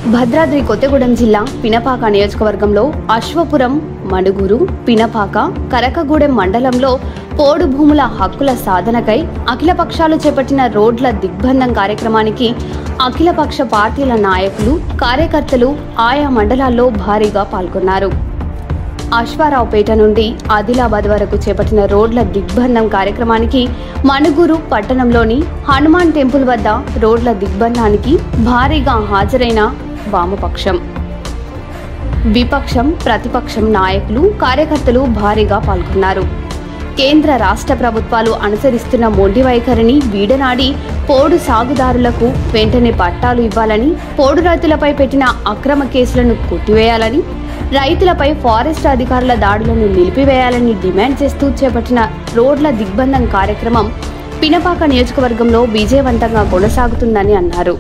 భద్రాద్రి కొత్తగూడెం జిల్లా పినపాక నియోజకవర్గంలో అశ్వపురం మణుగూరు పినపాక కరకగూడెం మండలంలో పోడు భూముల హక్కుల సాధనకై అఖిలపక్షాలు చేపట్టిన రోడ్ల దిగ్బంధం కార్యక్రమానికి అఖిలపక్ష పార్టీల నాయకులు కార్యకర్తలు ఆయా మండలాల్లో భారీగా పాల్గొన్నారు అశ్వారావుపేట నుండి ఆదిలాబాద్ వరకు చేపట్టిన రోడ్ల దిగ్బంధం కార్యక్రమానికి మణుగూరు పట్టణంలోని హనుమాన్ టెంపుల్ వద్ద రోడ్ల దిగ్బంధానికి భారీగా హాజరైన వామపక్షం విపక్షం ప్రతిపక్షం నాయకులు కార్యకర్తలు భారీగా పాల్గొన్నారు కేంద్ర రాష్ట్ర ప్రభుత్వాలు అనుసరిస్తున్న మొండి వైఖరిని వీడనాడి పోడు సాగుదారులకు వెంటనే పట్టాలు ఇవ్వాలని పోడు రైతులపై పెట్టిన అక్రమ కేసులను కొట్టివేయాలని రైతులపై ఫారెస్ట్ అధికారుల దాడులను నిలిపివేయాలని డిమాండ్ చేస్తూ చేపట్టిన రోడ్ల దిగ్బంధం కార్యక్రమం పినపాక నియోజకవర్గంలో విజయవంతంగా కొనసాగుతుందని అన్నారు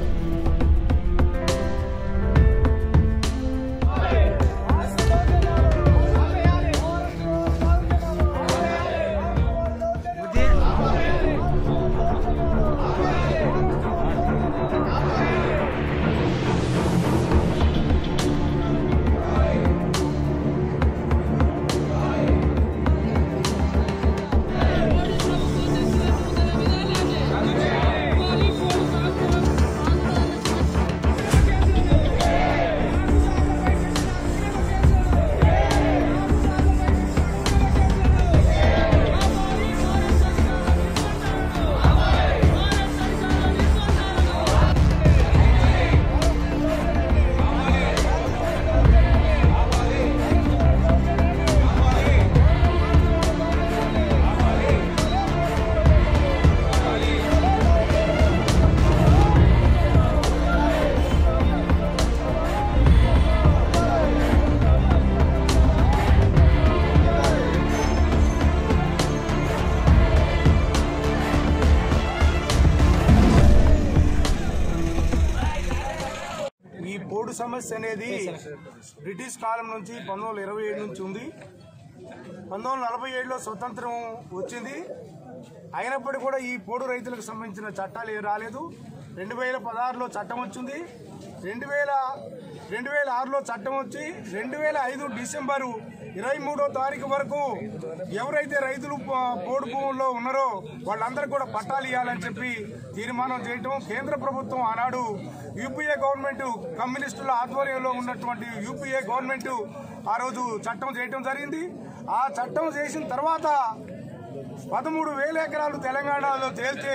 ఈ పోడు సమస్య అనేది బ్రిటిష్ కాలం నుంచి పంతొమ్మిది వందల ఇరవై ఏడు నుంచి ఉంది పంతొమ్మిది వందల నలభై ఏడులో స్వతంత్రం వచ్చింది అయినప్పటికీ కూడా ఈ పోడు రైతులకు సంబంధించిన చట్టాలు ఏవి రాలేదు రెండు వేల పదహారులో చట్టం వచ్చింది రెండు వేల రెండు వేల ఆరులో చట్టం వచ్చి రెండు వేల ఐదు డిసెంబరు ఇరవై మూడో తారీఖు వరకు ఎవరైతే రైతులు పో- పోడు భూముల్లో ఉన్నారో వాళ్ళందరికీ కూడా పట్టాలు ఇవ్వాలని చెప్పి తీర్మానం చేయటం కేంద్ర ప్రభుత్వం ఆనాడు యూపీఏ గవర్నమెంట్ కమ్యూనిస్టుల ఆధ్వర్యంలో ఉన్నటువంటి యూపీఏ గవర్నమెంట్ ఆ రోజు చట్టం చేయటం జరిగింది ఆ చట్టం చేసిన తర్వాత పదమూడు వేల ఎకరాలు తెలంగాణలో తేల్చే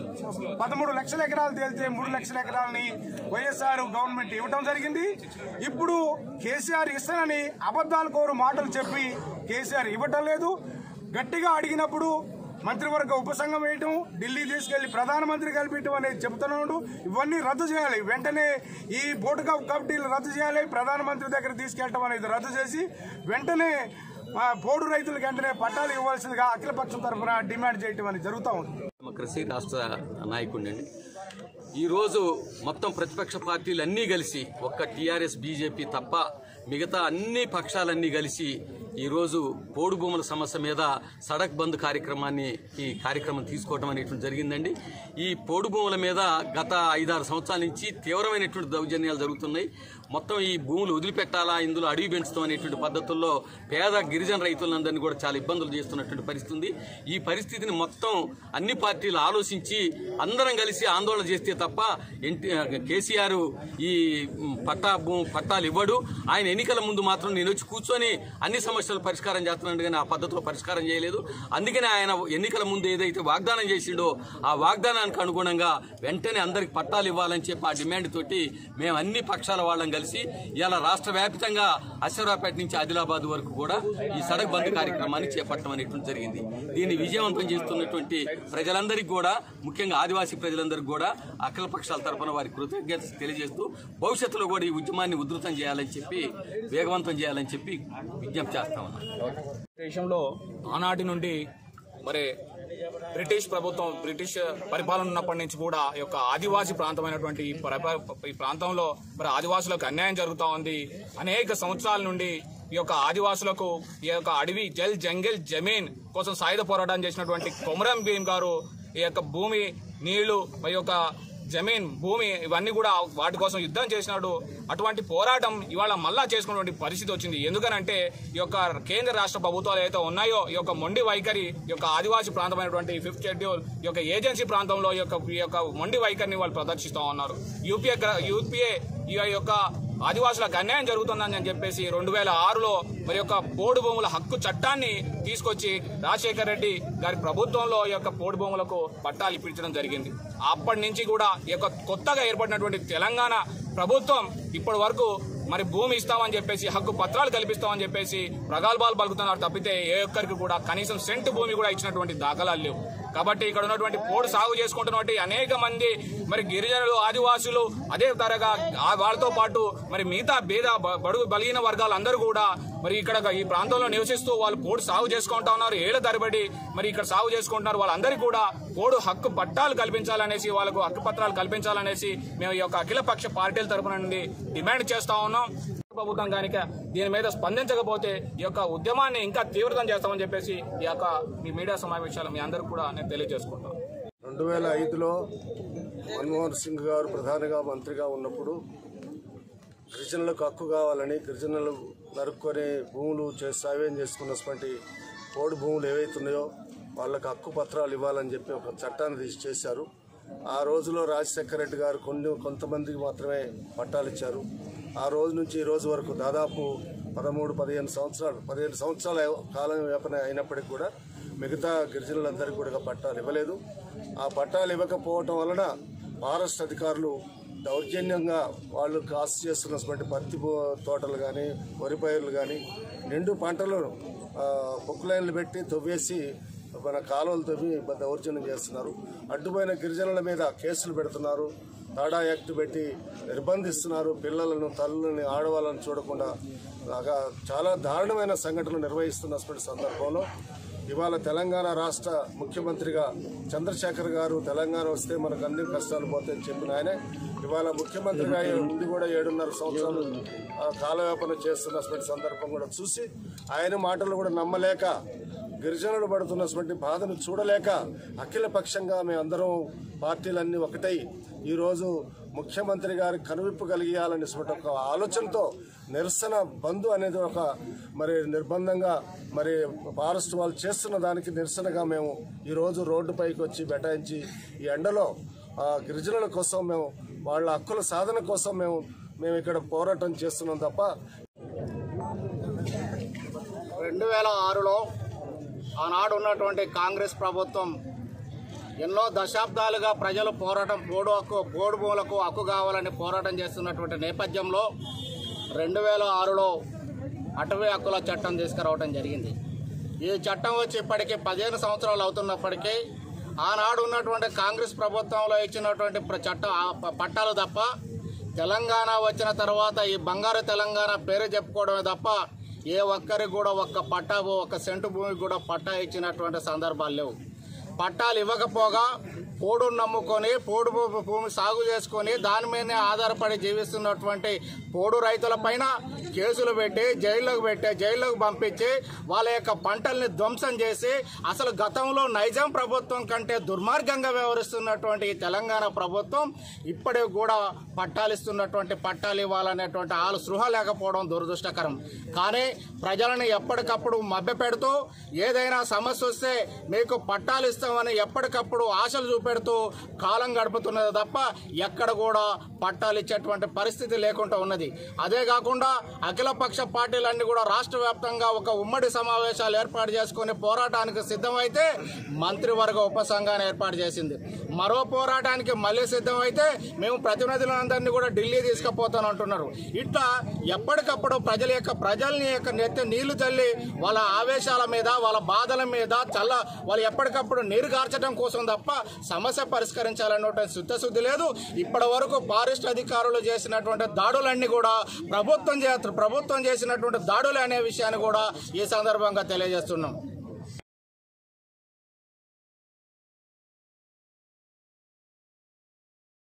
పదమూడు లక్షల ఎకరాలు తేల్చే మూడు లక్షల ఎకరాలని వైఎస్ఆర్ గవర్నమెంట్ ఇవ్వటం జరిగింది ఇప్పుడు కేసీఆర్ ఇస్తానని అబద్దాలు కోరు మాటలు చెప్పి కేసీఆర్ ఇవ్వటం లేదు గట్టిగా అడిగినప్పుడు మంత్రివర్గ ఉపసంఘం వేయటం ఢిల్లీ తీసుకెళ్లి ప్రధానమంత్రి కల్పించడం అనేది చెబుతున్నాడు ఇవన్నీ రద్దు చేయాలి వెంటనే ఈ బోర్డు కప్ కమిటీలు రద్దు చేయాలి ప్రధానమంత్రి దగ్గర తీసుకెళ్ళటం అనేది రద్దు చేసి వెంటనే ఆ, పోడు రైతులకు వెంటనే పట్టాలు ఇవ్వాల్సిందిగా అఖిలపక్షం తరఫున డిమాండ్ చేయటం అనేది జరుగుతూ ఉంది డెమోక్రసీ రాష్ట్ర నాయకుడిని ఈరోజు మొత్తం ప్రతిపక్ష పార్టీలు అన్నీ కలిసి ఒక్క టీఆర్ఎస్ బీజేపీ తప్ప మిగతా అన్ని పక్షాలన్నీ కలిసి ఈరోజు పోడు భూముల సమస్య మీద సడక్ బంద్ కార్యక్రమాన్ని ఈ కార్యక్రమం తీసుకోవడం అనేటువంటి జరిగిందండి ఈ పోడు భూముల మీద గత ఐదారు సంవత్సరాల నుంచి తీవ్రమైనటువంటి దౌర్జన్యాలు జరుగుతున్నాయి మొత్తం ఈ భూములు వదిలిపెట్టాలా ఇందులో అడవి పెంచుతాం అనేటువంటి పద్ధతుల్లో పేద గిరిజన రైతులందరినీ కూడా చాలా ఇబ్బందులు చేస్తున్నటువంటి పరిస్థితి ఉంది ఈ పరిస్థితిని మొత్తం అన్ని పార్టీలు ఆలోచించి అందరం కలిసి ఆందోళన చేస్తే తప్ప ఎన్టీ కేసీఆర్ ఈ మ్, పట్టా భూ పట్టాలు ఇవ్వడు ఆయన ఎన్నికల ముందు మాత్రం నేను వచ్చి కూర్చొని అన్ని సమస్యలు పరిష్కారం చేస్తున్నాడు కానీ ఆ పద్ధతిలో పరిష్కారం చేయలేదు అందుకనే ఆయన ఎన్నికల ముందు ఏదైతే వాగ్దానం చేసిండో ఆ వాగ్దానానికి అనుగుణంగా వెంటనే అందరికి పట్టాలు ఇవ్వాలని చెప్పి ఆ డిమాండ్ తోటి మేము అన్ని పక్షాల వాళ్ళం కలిసి ఇలా రాష్ట్ర వ్యాప్తంగా అశ్వరాపేట నుంచి ఆదిలాబాద్ వరకు కూడా ఈ సడక్ బంద్ కార్యక్రమాన్ని చేపట్టడం అనేటువంటి జరిగింది దీన్ని విజయవంతం చేస్తున్నటువంటి ప్రజలందరికీ కూడా ముఖ్యంగా ఆదివాసీ ప్రజలందరికీ కూడా అఖిల పక్షాల తరఫున వారి కృతజ్ఞత తెలియజేస్తూ భవిష్యత్తులో కూడా ఈ ఉద్యమాన్ని ఉధృతం చేయాలని చెప్పి వేగవంతం చేయాలని చెప్పి విజ్ఞప్తి చేస్తా ఉన్నాం దేశంలో ఆనాటి నుండి మరి బ్రిటిష్ ప్రభుత్వం బ్రిటిష్ పరిపాలన ఉన్నప్పటి నుంచి కూడా ఈ యొక్క ఆదివాసీ ప్రాంతమైనటువంటి ఈ పరిపా- ఈ ప్రాంతంలో మరి ఆదివాసులకు అన్యాయం జరుగుతూ ఉంది అనేక సంవత్సరాల నుండి ఈ యొక్క ఆదివాసులకు ఈ యొక్క అడవి జల్ జంగిల్ జమీన్ కోసం సాయుధ పోరాటం చేసినటువంటి కొమరం భీం గారు ఈ యొక్క భూమి నీళ్లు మరి యొక్క జమీన్ భూమి ఇవన్నీ కూడా వాటి కోసం యుద్ధం చేసినాడు అటువంటి పోరాటం ఇవాళ మళ్ళా చేసుకున్నటువంటి పరిస్థితి వచ్చింది ఎందుకనంటే ఈ యొక్క కేంద్ర రాష్ట్ర ప్రభుత్వాలు ఏదైతే ఉన్నాయో ఈ యొక్క మొండి వైఖరి ఈ యొక్క ఆదివాసీ ప్రాంతమైనటువంటి ఫిఫ్త్ షెడ్యూల్ ఈ యొక్క ఏజెన్సీ ప్రాంతంలో ఈ యొక్క ఈ యొక్క మొండి వైఖరిని వాళ్ళు ప్రదర్శిస్తూ ఉన్నారు యూపీఏ గ్ర- యూపీఏ ఈ యొక్క ఆదివాసులకు అన్యాయం జరుగుతుందని చెప్పేసి రెండు వేల ఆరులో మరి యొక్క పోడు భూముల హక్కు చట్టాన్ని తీసుకొచ్చి రాజశేఖర రెడ్డి గారి ప్రభుత్వంలో ఈ యొక్క పోడు భూములకు పట్టాలు ఇప్పించడం జరిగింది అప్పటి నుంచి కూడా ఈ యొక్క కొత్తగా ఏర్పడినటువంటి తెలంగాణ ప్రభుత్వం ఇప్పటి వరకు మరి భూమి ఇస్తామని చెప్పేసి హక్కు పత్రాలు కల్పిస్తామని చెప్పేసి ప్రగల్భాలు పలుకుతున్నారు తప్పితే ఏ ఒక్కరికి కూడా కనీసం సెంటు భూమి కూడా ఇచ్చినటువంటి దాఖలాలు లేవు కాబట్టి ఇక్కడ ఉన్నటువంటి పోడు సాగు చేసుకుంటున్నటువంటి అనేక మంది మరి గిరిజనులు ఆదివాసులు అదే తరగా ఆ వాళ్ళతో పాటు మరి మిగతా బేద బ- బడుగు బలిగిన వర్గాలు అందరూ కూడా మరి ఇక్కడ ఈ ప్రాంతంలో నివసిస్తూ వాళ్ళు పోడు సాగు చేసుకుంటా ఉన్నారు ఏళ్ల తరబడి మరి ఇక్కడ సాగు చేసుకుంటున్నారు వాళ్ళందరికీ కూడా పోడు హక్కు పట్టాలు కల్పించాలనేసి వాళ్ళకు హక్కు పత్రాలు కల్పించాలనేసి మేము ఈ యొక్క అఖిలపక్ష పార్టీల తరపున నుండి డిమాండ్ చేస్తా ఉన్నాం ప్రభుత్వం కనుక దీని మీద స్పందించకపోతే ఈ యొక్క ఉద్యమాన్ని ఇంకా తీవ్రతం చేస్తామని చెప్పేసి ఈ యొక్క మీ మీడియా సమావేశాలు మీ అందరూ కూడా నేను తెలియజేసుకుంటాను రెండు వేల ఐదులో మన్మోహన్ సింగ్ గారు ప్రధానిగా మంత్రిగా ఉన్నప్పుడు గిరిజనులకు హక్కు కావాలని గిరిజనులు నరుక్కొని భూములు చేసి సావ్యం చేసుకున్నటువంటి పోడు భూములు ఏవైతున్నాయో వాళ్ళకి హక్కు పత్రాలు ఇవ్వాలని చెప్పి ఒక చట్టాన్ని తీసి చేశారు ఆ రోజులో రాజశేఖర రెడ్డి గారు కొన్ని కొంతమందికి మాత్రమే పట్టాలు ఇచ్చారు ఆ రోజు నుంచి ఈ రోజు వరకు దాదాపు పదమూడు పదిహేను సంవత్సరాలు పదిహేను సంవత్సరాల కాలం వ్యాపన అయినప్పటికీ కూడా మిగతా గిరిజనులందరికీ కూడా పట్టాలు ఇవ్వలేదు ఆ పట్టాలు ఇవ్వకపోవటం వలన ఫారెస్ట్ అధికారులు దౌర్జన్యంగా వాళ్ళు కాస్ట్ చేస్తున్నటువంటి పత్తి బో- తోటలు కానీ వరి పైర్లు కానీ నిండు పంటలు బుక్ లైన్లు పెట్టి తవ్వేసి మన కాలువలు తవ్వి దౌర్జన్యం చేస్తున్నారు అడ్డుపోయిన గిరిజనుల మీద కేసులు పెడుతున్నారు తాడా యాక్ట్ పెట్టి నిర్బంధిస్తున్నారు పిల్లలను తల్లులని ఆడవాళ్ళని చూడకుండా లాగా చాలా దారుణమైన సంఘటనలు నిర్వహిస్తున్నటువంటి సందర్భంలో ఇవాళ తెలంగాణ రాష్ట్ర ముఖ్యమంత్రిగా చంద్రశేఖర్ గారు తెలంగాణ వస్తే మనకు అన్ని కష్టాలు పోతాయని చెప్పిన ఆయనే ఇవాళ ముఖ్యమంత్రిగా ఉండి కూడా ఏడున్నర సంవత్సరాలు ఆ, కాలయాపన చేస్తున్నటువంటి సందర్భం కూడా చూసి ఆయన మాటలు కూడా నమ్మలేక గిరిజనులు పడుతున్నటువంటి బాధను చూడలేక అఖిల పక్షంగా మేమందరం పార్టీలన్నీ ఒకటై ఈరోజు ముఖ్యమంత్రి గారి కనువిప్పు కలిగియాలనే ఒక ఆలోచనతో నిరసన బంధు అనేది ఒక మరి నిర్బంధంగా మరి ఫారెస్ట్ వాళ్ళు చేస్తున్న దానికి నిరసనగా మేము ఈరోజు రోడ్డుపైకి వచ్చి బెటాయించి ఈ ఎండలో ఆ, గిరిజనుల కోసం మేము వాళ్ళ హక్కుల సాధన కోసం మేము మేము ఇక్కడ పోరాటం చేస్తున్నాం తప్ప రెండు వేల ఆరులో ఆనాడు ఉన్నటువంటి కాంగ్రెస్ ప్రభుత్వం ఎన్నో దశాబ్దాలుగా ప్రజలు పోరాటం పోడు హక్కు పోడు భూములకు హక్కు కావాలని పోరాటం చేస్తున్నటువంటి నేపథ్యంలో రెండు వేల ఆరులో అటవీ హక్కుల చట్టం తీసుకురావడం జరిగింది ఈ చట్టం వచ్చి ఇప్పటికీ పదిహేను సంవత్సరాలు అవుతున్నప్పటికీ ఆనాడు ఉన్నటువంటి కాంగ్రెస్ ప్రభుత్వంలో ఇచ్చినటువంటి ప్ర- చట్టం ఆ ప- పట్టాలు తప్ప తెలంగాణ వచ్చిన తర్వాత ఈ బంగారు తెలంగాణ పేరు చెప్పుకోవడమే తప్ప ఏ ఒక్కరికి కూడా ఒక్క పట్టా ఒక్క సెంటు భూమికి కూడా పట్టా ఇచ్చినటువంటి సందర్భాలు లేవు పట్టాలు ఇవ్వకపోగా పోడు నమ్ముకొని పోడు భూ- భూమి సాగు చేసుకొని దాని మీదనే ఆధారపడి జీవిస్తున్నటువంటి పోడు రైతులపైన కేసులు పెట్టి జైల్లోకి పెట్టి జైల్లోకి పంపించి వాళ్ళ యొక్క పంటల్ని ధ్వంసం చేసి అసలు గతంలో నైజాం ప్రభుత్వం కంటే దుర్మార్గంగా వ్యవహరిస్తున్నటువంటి ఈ తెలంగాణ ప్రభుత్వం ఇప్పటికి కూడా పట్టాలు ఇస్తున్నటువంటి పట్టాలు ఇవ్వాలనేటువంటి ఆలు సృహ లేకపోవడం దురదృష్టకరం కానీ ప్రజలను ఎప్పటికప్పుడు మభ్యపెడుతూ ఏదైనా సమస్య వస్తే మీకు పట్టాలు ఇస్తామని ఎప్పటికప్పుడు ఆశలు చూపెడుతూ కాలం గడుపుతున్నది తప్ప ఎక్కడ కూడా పట్టాలు ఇచ్చేటువంటి పరిస్థితి లేకుండా ఉన్నది అదే కాకుండా అఖిలపక్ష పార్టీలన్నీ కూడా రాష్ట్ర వ్యాప్తంగా ఒక ఉమ్మడి సమావేశాలు ఏర్పాటు చేసుకుని పోరాటానికి సిద్ధమైతే మంత్రివర్గ ఉపసంఘాన్ని ఏర్పాటు చేసింది మరో పోరాటానికి మళ్ళీ సిద్ధమైతే మేము ప్రతినిధులందరినీ కూడా ఢిల్లీ తీసుకుపోతానంటున్నారు ఇట్లా ఎప్పటికప్పుడు ప్రజల యొక్క ప్రజల్ని యొక్క నెత్తి నీళ్లు చల్లి వాళ్ళ ఆవేశాల మీద వాళ్ళ బాధల మీద చల్ల వాళ్ళు ఎప్పటికప్పుడు నీరు కార్చడం కోసం తప్ప సమస్య పరిష్కరించాలన్నటువంటి శుద్ధశుద్ధి లేదు ఇప్పటి వరకు ఫారెస్ట్ అధికారులు చేసినటువంటి దాడులన్నీ కూడా ప్రభుత్వం చే ప్రభుత్వం చేసినటువంటి దాడులు అనే విషయాన్ని కూడా ఈ సందర్భంగా తెలియజేస్తున్నాం